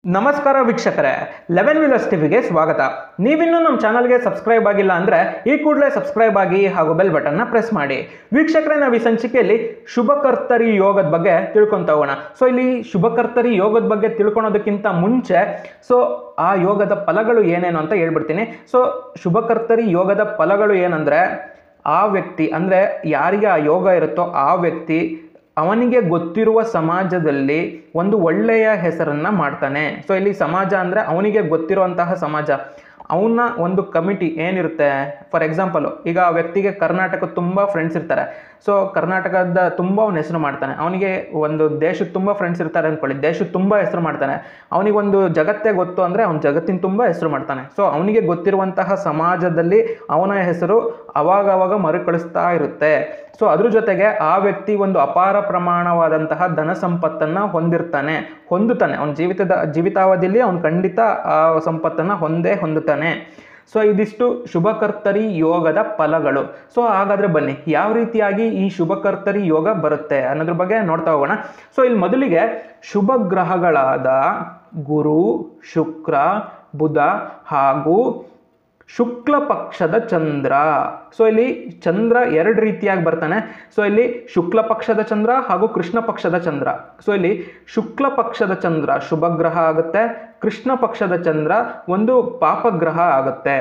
ನಮಸ್ಕಾರ ವೀಕ್ಷಕರೇ eleven Villiers ಟಿವಿಗೆ ಸ್ವಾಗತ ನೀವಿನ್ನೂ ನಮ್ಮ ಚಾನಲ್ಗೆ ಸಬ್ಸ್ಕ್ರೈಬ್ ಆಗಿಲ್ಲ ಅಂದರೆ ಈ ಕೂಡಲೇ ಸಬ್ಸ್ಕ್ರೈಬ್ ಆಗಿ ಹಾಗೂ ಬೆಲ್ ಬಟನ್ನ ಪ್ರೆಸ್ ಮಾಡಿ ವೀಕ್ಷಕರೇ ನಾವು ಈ ಸಂಚಿಕೆಯಲ್ಲಿ ಶುಭಕರ್ತರಿ ಯೋಗದ ಬಗ್ಗೆ ತಿಳ್ಕೊಂತ ಹೋಗೋಣ ಸೊ ಇಲ್ಲಿ ಶುಭಕರ್ತರಿ ಯೋಗದ ಬಗ್ಗೆ ತಿಳ್ಕೊಳೋದಕ್ಕಿಂತ ಮುಂಚೆ ಸೊ ಆ ಯೋಗದ ಫಲಗಳು ಏನೇನು ಅಂತ ಹೇಳ್ಬಿಡ್ತೀನಿ ಸೊ ಶುಭಕರ್ತರಿ ಯೋಗದ ಫಲಗಳು ಏನಂದರೆ ಆ ವ್ಯಕ್ತಿ ಅಂದರೆ ಯಾರಿಗೆ ಆ ಯೋಗ ಇರುತ್ತೋ ಆ ವ್ಯಕ್ತಿ ಅವನಿಗೆ ಗೊತ್ತಿರುವ ಸಮಾಜದಲ್ಲಿ ಒಂದು ಒಳ್ಳೆಯ ಹೆಸರನ್ನ ಮಾಡ್ತಾನೆ ಸೊ ಇಲ್ಲಿ ಸಮಾಜ ಅಂದರೆ ಅವನಿಗೆ ಗೊತ್ತಿರುವಂತಹ ಸಮಾಜ ಅವನ ಒಂದು ಕಮಿಟಿ ಏನಿರುತ್ತೆ ಫಾರ್ ಎಕ್ಸಾಂಪಲು ಈಗ ಆ ವ್ಯಕ್ತಿಗೆ ಕರ್ನಾಟಕ ತುಂಬ ಫ್ರೆಂಡ್ಸ್ ಇರ್ತಾರೆ ಸೊ ಕರ್ನಾಟಕದ ತುಂಬ ಅವನ ಹೆಸರು ಮಾಡ್ತಾನೆ ಅವನಿಗೆ ಒಂದು ದೇಶದ ತುಂಬ ಫ್ರೆಂಡ್ಸ್ ಇರ್ತಾರೆ ಅಂದ್ಕೊಳ್ಳಿ ದೇಶದ ತುಂಬ ಹೆಸರು ಮಾಡ್ತಾನೆ ಅವನಿಗೊಂದು ಜಗತ್ತೇ ಗೊತ್ತು ಅಂದರೆ ಅವ್ನ ಜಗತ್ತಿನ ತುಂಬ ಹೆಸರು ಮಾಡ್ತಾನೆ ಸೊ ಅವನಿಗೆ ಗೊತ್ತಿರುವಂತಹ ಸಮಾಜದಲ್ಲಿ ಅವನ ಹೆಸರು ಅವಾಗ ಅವಾಗ ಮರುಕಳಿಸ್ತಾ ಇರುತ್ತೆ ಸೊ ಅದ್ರ ಜೊತೆಗೆ ಆ ವ್ಯಕ್ತಿ ಒಂದು ಅಪಾರ ಪ್ರಮಾಣವಾದಂತಹ ಧನ ಸಂಪತ್ತನ್ನು ಹೊಂದಿರ್ತಾನೆ ಹೊಂದುತ್ತಾನೆ ಅವನ ಜೀವಿತದ ಜೀವಿತಾವಧಿಯಲ್ಲಿ ಅವನು ಖಂಡಿತ ಆ ಸಂಪತ್ತನ್ನು ಹೊಂದೇ ಹೊಂದುತ್ತಾನೆ ಸೊ ಇದಿಷ್ಟು ಶುಭಕರ್ತರಿ ಯೋಗದ ಫಲಗಳು ಸೊ ಹಾಗಾದ್ರೆ ಬನ್ನಿ ಯಾವ ರೀತಿಯಾಗಿ ಈ ಶುಭಕರ್ತರಿ ಯೋಗ ಬರುತ್ತೆ ಅನ್ನೋದ್ರ ಬಗ್ಗೆ ನೋಡ್ತಾ ಹೋಗೋಣ ಸೊ ಇಲ್ಲಿ ಮೊದಲಿಗೆ ಶುಭ ಗ್ರಹಗಳಾದ ಗುರು ಶುಕ್ರ ಬುಧ ಹಾಗೂ ಶುಕ್ಲ ಪಕ್ಷದ ಚಂದ್ರ ಸೊ ಇಲ್ಲಿ ಚಂದ್ರ ಎರಡು ರೀತಿಯಾಗಿ ಬರ್ತಾನೆ ಸೊ ಇಲ್ಲಿ ಶುಕ್ಲ ಪಕ್ಷದ ಚಂದ್ರ ಹಾಗೂ ಕೃಷ್ಣ ಪಕ್ಷದ ಚಂದ್ರ ಸೊ ಇಲ್ಲಿ ಶುಕ್ಲ ಪಕ್ಷದ ಚಂದ್ರ ಶುಭ ಗ್ರಹ ಆಗುತ್ತೆ ಕೃಷ್ಣ ಪಕ್ಷದ ಚಂದ್ರ ಒಂದು ಪಾಪಗ್ರಹ ಆಗುತ್ತೆ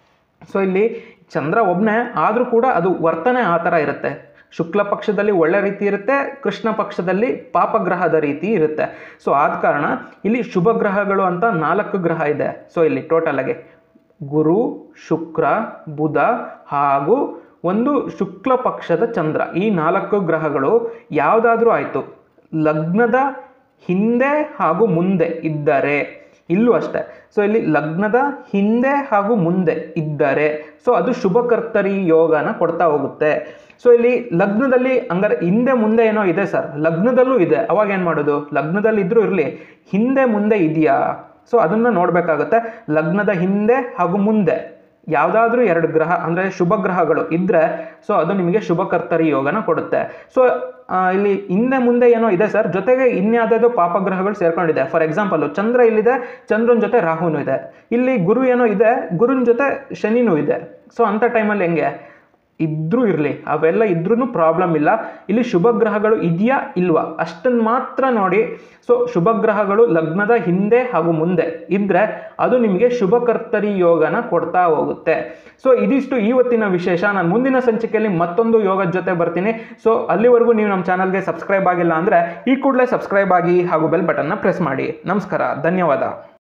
ಸೊ ಇಲ್ಲಿ ಚಂದ್ರ ಒಬ್ಬನೇ ಆದರೂ ಕೂಡ ಅದು ವರ್ತನೆ ಆ ಥರ ಇರುತ್ತೆ ಶುಕ್ಲ ಪಕ್ಷದಲ್ಲಿ ಒಳ್ಳೆ ರೀತಿ ಇರುತ್ತೆ ಕೃಷ್ಣ ಪಕ್ಷದಲ್ಲಿ ಪಾಪಗ್ರಹದ ರೀತಿ ಇರುತ್ತೆ ಸೊ ಆದ ಕಾರಣ ಇಲ್ಲಿ ಶುಭ ಗ್ರಹಗಳು ಅಂತ ನಾಲ್ಕು ಗ್ರಹ ಇದೆ ಸೊ ಇಲ್ಲಿ ಟೋಟಲ್ ಆಗಿ ಗುರು ಶುಕ್ರ ಬುಧ ಹಾಗೂ ಒಂದು ಶುಕ್ಲ ಪಕ್ಷದ ಚಂದ್ರ ಈ ನಾಲ್ಕು ಗ್ರಹಗಳು ಯಾವುದಾದ್ರೂ ಆಯಿತು ಲಗ್ನದ ಹಿಂದೆ ಹಾಗೂ ಮುಂದೆ ಇದ್ದರೆ ಇಲ್ಲೂ ಅಷ್ಟೇ ಸೊ ಇಲ್ಲಿ ಲಗ್ನದ ಹಿಂದೆ ಹಾಗೂ ಮುಂದೆ ಇದ್ದರೆ ಸೊ ಅದು ಶುಭಕರ್ತರಿ ಯೋಗನ ಕೊಡ್ತಾ ಹೋಗುತ್ತೆ ಸೊ ಇಲ್ಲಿ ಲಗ್ನದಲ್ಲಿ ಹಂಗಾರೆ ಹಿಂದೆ ಮುಂದೆ ಏನೋ ಇದೆ ಸರ್ ಲಗ್ನದಲ್ಲೂ ಇದೆ ಅವಾಗ ಏನು ಮಾಡೋದು ಲಗ್ನದಲ್ಲಿ ಇದ್ರೂ ಇರಲಿ ಹಿಂದೆ ಮುಂದೆ ಇದೆಯಾ ಸೊ ಅದನ್ನು ನೋಡಬೇಕಾಗುತ್ತೆ ಲಗ್ನದ ಹಿಂದೆ ಹಾಗೂ ಮುಂದೆ ಯಾವುದಾದ್ರೂ ಎರಡು ಗ್ರಹ ಅಂದರೆ ಶುಭ ಗ್ರಹಗಳು ಇದ್ದರೆ ಸೊ ಅದು ನಿಮಗೆ ಶುಭಕರ್ತರಿ ಯೋಗನ ಕೊಡುತ್ತೆ ಸೊ ಇಲ್ಲಿ ಹಿಂದೆ ಮುಂದೆ ಏನೋ ಇದೆ ಸರ್ ಜೊತೆಗೆ ಇನ್ಯಾವುದಾದ್ರು ಪಾಪಗ್ರಹಗಳು ಸೇರ್ಕೊಂಡಿದೆ ಫಾರ್ ಎಕ್ಸಾಂಪಲ್ ಚಂದ್ರ ಇಲ್ಲಿದೆ ಚಂದ್ರನ ಜೊತೆ ರಾಹುನು ಇದೆ ಇಲ್ಲಿ ಗುರು ಏನೋ ಇದೆ ಗುರುನ ಜೊತೆ ಶನಿನೂ ಇದೆ ಸೊ ಅಂಥ ಟೈಮಲ್ಲಿ ಹೆಂಗೆ ಇದ್ರೂ ಇರಲಿ ಅವೆಲ್ಲ ಇದ್ರೂ ಪ್ರಾಬ್ಲಮ್ ಇಲ್ಲ ಇಲ್ಲಿ ಶುಭ ಗ್ರಹಗಳು ಇದೆಯಾ ಇಲ್ವಾ ಅಷ್ಟನ್ನು ಮಾತ್ರ ನೋಡಿ ಸೊ ಶುಭ ಗ್ರಹಗಳು ಲಗ್ನದ ಹಿಂದೆ ಹಾಗೂ ಮುಂದೆ ಇದ್ದರೆ ಅದು ನಿಮಗೆ ಶುಭಕರ್ತರಿ ಯೋಗನ ಕೊಡ್ತಾ ಹೋಗುತ್ತೆ ಸೊ ಇದಿಷ್ಟು ಇವತ್ತಿನ ವಿಶೇಷ ನಾನು ಮುಂದಿನ ಸಂಚಿಕೆಯಲ್ಲಿ ಮತ್ತೊಂದು ಯೋಗದ ಜೊತೆ ಬರ್ತೀನಿ ಸೊ ಅಲ್ಲಿವರೆಗೂ ನೀವು ನಮ್ಮ ಚಾನಲ್ಗೆ ಸಬ್ಸ್ಕ್ರೈಬ್ ಆಗಿಲ್ಲ ಅಂದರೆ ಈ ಕೂಡಲೇ ಸಬ್ಸ್ಕ್ರೈಬ್ ಆಗಿ ಹಾಗೂ ಬೆಲ್ ಬಟನ್ನ ಪ್ರೆಸ್ ಮಾಡಿ ನಮಸ್ಕಾರ ಧನ್ಯವಾದ